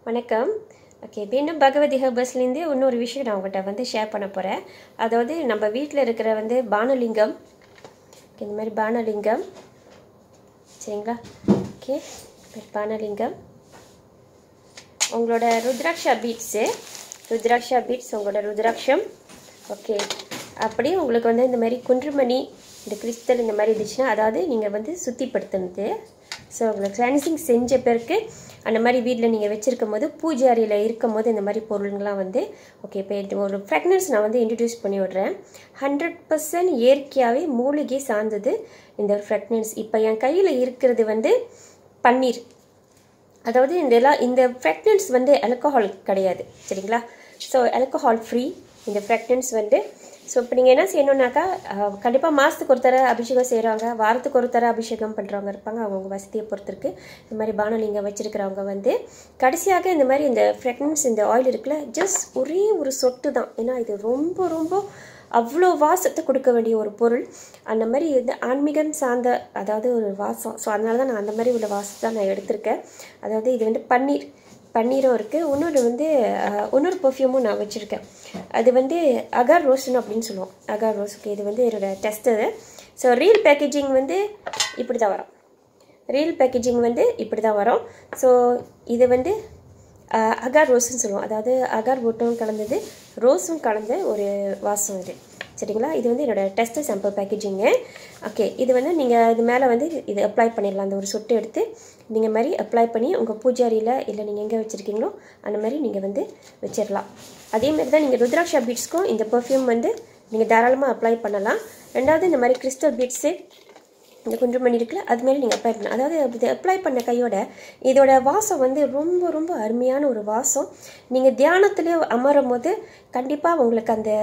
வணக்கம் ஓகே மீண்டும் பகவதி ஹெர்பஸ்லேருந்து இன்னொரு விஷயம் நான் உங்கள்கிட்ட வந்து ஷேர் பண்ண போகிறேன் அதாவது நம்ம வீட்டில் இருக்கிற வந்து பானலிங்கம் okay, இந்த மாதிரி பானலிங்கம் சரிங்களா ஓகே பானலிங்கம் உங்களோட ருத்ராட்சா பீட்ஸு ருத்ராட்சா பீட்ஸ் உங்களோட ருத்ராட்சம் ஓகே அப்படியே உங்களுக்கு வந்து இந்த மாதிரி குன்றுமணி இந்த கிறிஸ்டல் இந்த மாதிரி இருந்துச்சுன்னா அதாவது நீங்கள் வந்து சுத்திப்படுத்தினது ஸோ உங்களுக்கு கிளான்சிங் செஞ்ச பிறகு அந்த மாதிரி வீட்டில் நீங்கள் வச்சுருக்கும் போது பூஜை அறையில் இருக்கும் போது இந்த மாதிரி பொருளுங்களாம் வந்து ஓகே இப்போ இது ஒரு ஃப்ரெக்னன்ஸ் நான் வந்து இன்ட்ரடியூஸ் பண்ணி விட்றேன் ஹண்ட்ரட் பர்சன்ட் இயற்கையாகவே மூலிகை சார்ந்தது இந்த ஃப்ரெக்னன்ஸ் இப்போ என் கையில் இருக்கிறது வந்து பன்னீர் அதாவது இந்த எல்லாம் இந்த ஃப்ரெக்னன்ஸ் வந்து ஆல்கஹால் கிடையாது சரிங்களா ஸோ ஆல்கஹால் ஃப்ரீ இந்த ஃப்ரெக்னன்ஸ் வந்து ஸோ இப்போ நீங்கள் என்ன செய்யணுன்னாக்கா கண்டிப்பாக மாதத்துக்கு ஒரு தர அபிஷேகம் செய்கிறவங்க வாரத்துக்கு ஒரு தர அபிஷேகம் பண்ணுறவங்க இருப்பாங்க அவங்கவுங்க வசதியை பொறுத்திருக்கு இந்த மாதிரி பானலிங்க வச்சுருக்கிறவங்க வந்து கடைசியாக இந்த மாதிரி இந்த ஃப்ரெக்னன்ஸ் இந்த ஆயில் இருக்குல்ல ஜஸ்ட் ஒரே ஒரு சொட்டு தான் ஏன்னா இது ரொம்ப ரொம்ப அவ்வளோ வாசத்தை கொடுக்க வேண்டிய ஒரு பொருள் அந்த மாதிரி இந்த ஆன்மீகம் சார்ந்த அதாவது ஒரு வாசம் ஸோ அதனால தான் நான் அந்த மாதிரி உள்ள வாசத்தை தான் நான் எடுத்திருக்கேன் அதாவது இது வந்து பன்னீர் பன்னீரும் இருக்குது இன்னொன்று வந்து அஹ், இன்னொரு பர்ஃப்யூமும் நான் வச்சுருக்கேன் அது வந்து அகார் ரோஸ்னு அப்படின்னு சொல்லுவோம் அகார் ரோஸுக்கு இது வந்து என்னோட டெஸ்ட்டு ஸோ ரீல் பேக்கேஜிங் வந்து இப்படி தான் வரும் ரீல் பேக்கேஜிங் வந்து இப்படி தான் வரும் ஸோ இது வந்து அஹ், அகார் ரோஸ்ன்னு சொல்லுவோம் அதாவது அகார் ஓட்டும் கலந்தது ரோஸும் கலந்த ஒரு வாசம் இது சரிங்களா இது வந்து என்னோட டெஸ்ட் சாம்பிள் பேக்கேஜிங்கு ஓகே இது வந்து நீங்கள் இது மேலே வந்து இது அப்ளை பண்ணிடலாம் அந்த ஒரு சொட்டு எடுத்து நீங்கள் மாதிரி அப்ளை பண்ணி உங்கள் பூஜை அறையில் இல்லை நீங்கள் எங்கே வச்சுருக்கீங்களோ அந்த மாதிரி நீங்கள் வந்து வச்சிடலாம் அதே மாதிரி தான் நீங்கள் ருத்ராட்சா பீட்ஸ்க்கும் இந்த பெர்ஃப்யூம் வந்து நீங்கள் தாராளமாக அப்ளை பண்ணலாம் ரெண்டாவது இந்த மாதிரி கிறிஸ்டல் பீட்ஸு இந்த குன்றுமணி இருக்குல்ல அது மாதிரி நீங்கள் அப்ளை பண்ணலாம் அதாவது இது அப்ளை பண்ண கையோட இதோட வாசம் வந்து ரொம்ப ரொம்ப அருமையான ஒரு வாசம் நீங்கள் தியானத்திலே அமரும் போது கண்டிப்பாக உங்களுக்கு அந்த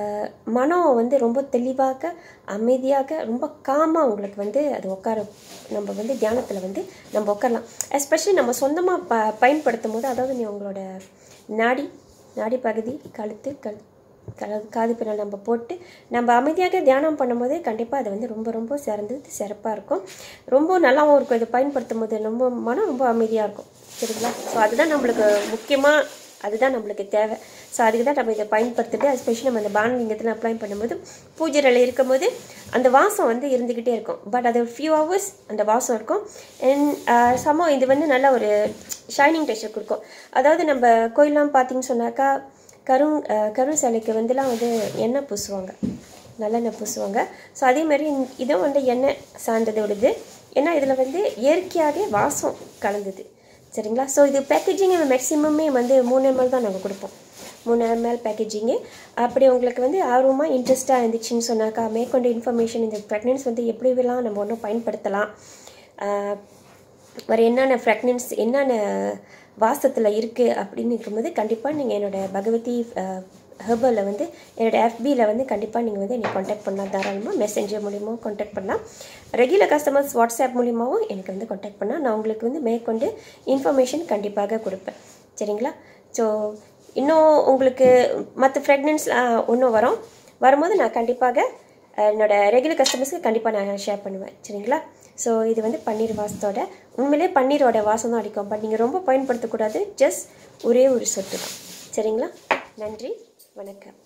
மனம் வந்து ரொம்ப தெளிவாக அமைதியாக ரொம்ப காமாக உங்களுக்கு வந்து அது உட்கார நம்ம வந்து தியானத்தில் வந்து நம்ம உட்காரலாம் எஸ்பெஷலி நம்ம சொந்தமாக ப பயன்படுத்தும் போது அதாவது நீ உங்களோட நாடி நாடி பகுதி கழுத்து கழு கா- காது பின்னல் நம்ம போட்டு நம்ம அமைதியாக தியானம் பண்ணும்போது கண்டிப்பாக அது வந்து ரொம்ப ரொம்ப சிறந்து சிறப்பாக இருக்கும் ரொம்ப நல்லாவும் இருக்கும் இதை பயன்படுத்தும் போது ரொம்ப மனம் ரொம்ப அமைதியாக இருக்கும் சரிங்களா ஸோ அதுதான் நம்மளுக்கு முக்கியமாக அதுதான் நம்மளுக்கு தேவை ஸோ அதுக்கு தான் நம்ம இதை பயன்படுத்திட்டு எஸ்பெஷலி நம்ம இந்த பானலிங்கத்தில் அப்ளை பண்ணும்போது பூஜையில் இருக்கும்போது அந்த வாசம் வந்து இருந்துக்கிட்டே இருக்கும் பட் அது ஃபியூ ஹவர்ஸ் அந்த வாசம் இருக்கும் அண்ட் சமோ இது வந்து நல்ல ஒரு ஷைனிங் டெக்ஸ்டர் கொடுக்கும் அதாவது நம்ம கோயிலெலாம் பார்த்தீங்கன்னு சொன்னாக்கா கரும் அஹ், கரும் சிலைக்கு வந்துலாம் வந்து எண்ணெய் பூசுவாங்க நல்லெண்ணெய் பூசுவாங்க ஸோ அதே மாதிரி இந்த- இதுவும் வந்து எண்ணெய் சார்ந்தது உள்ளது ஏன்னா இதில் வந்து இயற்கையாகவே வாசம் கலந்தது சரிங்களா ஸோ இது பேக்கேஜிங் மேக்ஸிமமே வந்து மூணு எம்எல் தான் நாங்கள் கொடுப்போம் மூணு எம்எல் பேக்கேஜிங்கு அப்படி உங்களுக்கு வந்து ஆர்வமாக இன்ட்ரெஸ்ட்டாக இருந்துச்சுன்னு சொன்னாக்கா மேற்கொண்டு இன்ஃபர்மேஷன் இந்த ப்ரெக்னென்ஸ் வந்து எப்படிலாம் நம்ம ஒன்றும் பயன்படுத்தலாம் ஆஹ், வேறு என்னென்ன ஃப்ரெக்னன்ஸ் என்னென்ன வாசத்தில் இருக்குது அப்படின்னு இருக்கும்போது கண்டிப்பாக நீங்கள் என்னோட பகவதி ஹெர்பலில் வந்து என்னோட எஃபியில் வந்து கண்டிப்பாக நீங்கள் வந்து என்னை காண்டாக்ட் பண்ணலாம் தாராளமாக மெசேஞ்சர் மூலியமாகவும் காண்டாக்ட் பண்ணலாம் ரெகுலர் கஸ்டமர்ஸ் வாட்ஸ்அப் மூலியமாகவும் எனக்கு வந்து காண்டாக்ட் பண்ணால் நான் உங்களுக்கு வந்து மேற்கொண்டு இன்ஃபர்மேஷன் கண்டிப்பாக கொடுப்பேன் சரிங்களா ஸோ இன்னும் உங்களுக்கு மற்ற ஃப்ரெக்னன்ஸ் இன்னும் வரும் வரும்போது நான் கண்டிப்பாக அஹ், என்னோட ரெகுலர் கஸ்டமர்ஸ்க்கு கண்டிப்பாக நான் ஷேர் பண்ணுவேன் சரிங்களா ஸோ இது வந்து பன்னீர் வாசத்தோட உண்மையிலே பன்னீரோட வாசம் தான் அடிக்கும் பட் நீங்கள் ரொம்ப பயன்படுத்தக்கூடாது ஜஸ்ட் ஒரே ஒரு சொட்டு தான் சரிங்களா நன்றி வணக்கம்